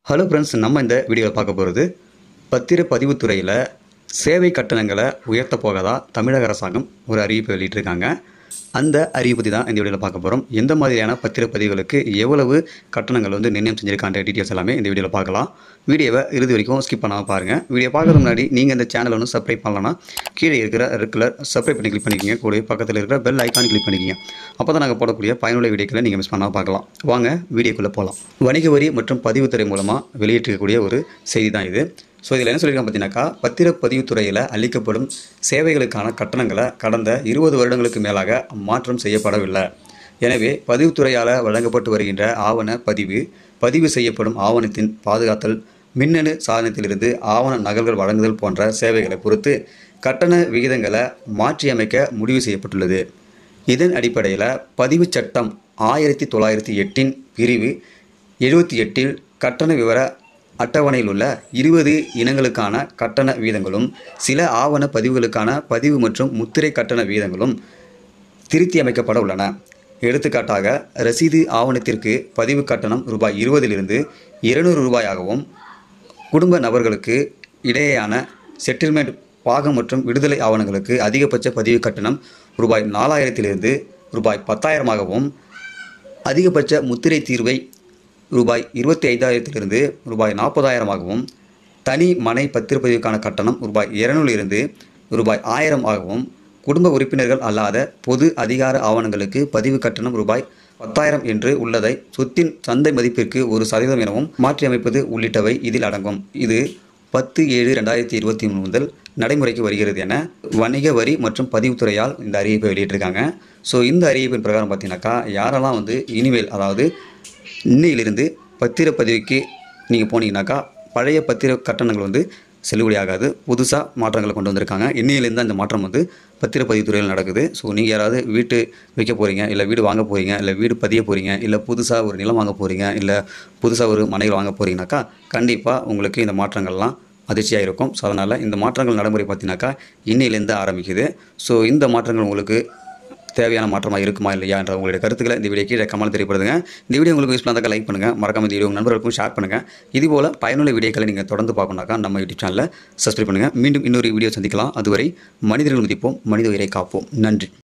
hello friends நம்ம இந்த வீடியோவில் பார்க்க போகிறது பத்திரப்பதிவுத் துறையில் சேவை கட்டணங்களை உயர்த்த போகதா தமிழக அரசாங்கம் ஒரு அறிவிப்பு வெளியிட்டிருக்காங்க அந்த அறிவிப்பு பற்றி தான் இந்த வீடியோவில் பார்க்க போகிறோம் எந்த மாதிரியான பத்திரப்பதிவுகளுக்கு எவ்வளவு கட்டணங்கள் வந்து நிர்ணயம் செஞ்சிருக்கான்ற டீட்டெயில்ஸ் எல்லாமே இந்த வீடியோவில் பார்க்கலாம் வீடியோவை இறுதி வரைக்கும் ஸ்கிப் பண்ணாமல் பாருங்கள் வீடியோ பார்க்கறதுக்கு முன்னாடி நீங்கள் இந்த சேனலை ஒன்று சப்ஸ்கிரைப் பண்ணலன்னா கீழே இருக்கிற ரெகுலர் சப்ஸ்கிரைப் பண்ணி கிளிக் பண்ணிக்கிங்க கூடவே பக்கத்தில் இருக்கிற பெல் ஐக்கான் கிளிக் பண்ணிக்கிங்க அப்போ தான் நாங்கள் போடக்கூடிய பயனுள்ள வீடியோக்களை நீங்கள் மிஸ் பண்ணாமல் பார்க்கலாம் வாங்க வீடியோக்குள்ளே போகலாம் வணிக வரி மற்றும் பதிவுத்துறை மூலமாக வெளியிட்டிருக்கக்கூடிய ஒரு செய்தி தான் இது ஸோ இதில் என்ன சொல்லியிருக்காங்க பார்த்தீங்கன்னாக்கா பத்திரப்பதிவுத்துறையில் அளிக்கப்படும் சேவைகளுக்கான கட்டணங்களை கடந்த இருபது வருடங்களுக்கு மேலாக மாற்றம் செய்யப்படவில்லை எனவே பதிவுத்துறையால் வழங்கப்பட்டு வருகின்ற ஆவண பதிவு பதிவு செய்யப்படும் ஆவணத்தின் பாதுகாத்தல் மின்னணு சாதனத்திலிருந்து ஆவண நகல்கள் வழங்குதல் போன்ற சேவைகளை பொறுத்து கட்டண விகிதங்களை மாற்றியமைக்க முடிவு செய்யப்பட்டுள்ளது இதன் அடிப்படையில் பதிவுச் சட்டம் ஆயிரத்தி தொள்ளாயிரத்தி எட்டின் பிரிவு எழுபத்தி எட்டில் கட்டண விவர அட்டவணையில் உள்ள இருபது இனங்களுக்கான கட்டண வீதங்களும் சில ஆவண பதிவுகளுக்கான பதிவு மற்றும் முத்திரை கட்டண வீதங்களும் திருத்தி அமைக்கப்பட உள்ளன எடுத்துக்காட்டாக ரசீது ஆவணத்திற்கு பதிவு கட்டணம் ரூபாய் இருபதிலிருந்து இருநூறு ரூபாயாகவும் குடும்ப நபர்களுக்கு இடையேயான செட்டில்மெண்ட் பாகம் மற்றும் விடுதலை ஆவணங்களுக்கு அதிகபட்ச பதிவு கட்டணம் ரூபாய் நாலாயிரத்திலிருந்து ரூபாய் பத்தாயிரமாகவும் அதிகபட்ச முத்திரை தீர்வை ரூபாய் இருபத்தி ஐந்தாயிரத்திலிருந்து ரூபாய் நாற்பதாயிரமாகவும் தனி மனை பத்திரப்பதிவுக்கான கட்டணம் ரூபாய் இருநூறிலிருந்து ரூபாய் ஆயிரம் ஆகவும் குடும்ப உறுப்பினர்கள் அல்லாத பொது அதிகார ஆவணங்களுக்கு பதிவு கட்டணம் ரூபாய் பத்தாயிரம் என்று உள்ளதை சொத்தின் சந்தை மதிப்பிற்கு ஒரு சதவீதம் எனவும் மாற்றியமைப்பது உள்ளிட்டவை இதில் அடங்கும் இது பத்து ஏழு ரெண்டாயிரத்தி இருபத்தி மூணு முதல் நடைமுறைக்கு வருகிறது என வணிக வரி மற்றும் பதிவுத்துறையால் இந்த அறிவிப்பை வெளியிட்டிருக்காங்க ஸோ இந்த அறிவிப்பின் பிரகாரம் பார்த்தீங்கன்னாக்கா யாரெல்லாம் வந்து இனிமேல் அதாவது இன்னையிலிருந்து பத்திரப்பதிவுக்கு நீங்கள் போனீங்கன்னாக்கா பழைய பத்திர கட்டணங்கள் வந்து செல்லுபடியாகாது புதுசாக மாற்றங்களை கொண்டு வந்திருக்காங்க இன்னையிலேருந்து அந்த மாற்றம் வந்து பத்திரப்பதிவுத்துறையில் நடக்குது ஸோ நீங்கள் யாராவது வீட்டு வைக்க போகிறீங்க இல்லை வீடு வாங்க போகிறீங்க இல்லை வீடு பதிய போகிறீங்க இல்லை புதுசாக ஒரு நிலம் வாங்க போகிறீங்க இல்லை புதுசாக ஒரு மனைகள் வாங்க போகிறீங்கனாக்கா கண்டிப்பாக உங்களுக்கு இந்த மாற்றங்கள்லாம் அதிர்ச்சியாக இருக்கும் ஸோ அதனால் இந்த மாற்றங்கள் நடைமுறை பார்த்தீங்கன்னாக்கா இன்னையிலேருந்து ஆரம்பிக்குது ஸோ இந்த மாற்றங்கள் உங்களுக்கு தேவையான மாற்றமாக இருக்குமா இல்லையா என்ற உங்களுடைய கருத்துக்களை இந்த வீடியோ கீழே கமெண்ட் தெரியப்படுதுங்க இந்த வீடியோ உங்களுக்கு யூஸ்ஃபுல்லாக இருந்தால் லைக் பண்ணுங்கள் மறக்காம இந்த வீடியோ உங்கள் நண்பர்களுக்கும் ஷேர் பண்ணுங்கள் இதுபோல் பயனுள்ள வீடியோக்களை நீங்கள் தொடர்ந்து பார்க்கணுனாக்கா நம்ம யூடியூப் சேனலில் சப்ஸ்கிரைப் பண்ணுங்கள் மீண்டும் இன்னொரு வீடியோ சந்திக்கலாம் அதுவரை மனிதர்கள் மதிப்போம் மனித உயிரை காப்போம் நன்றி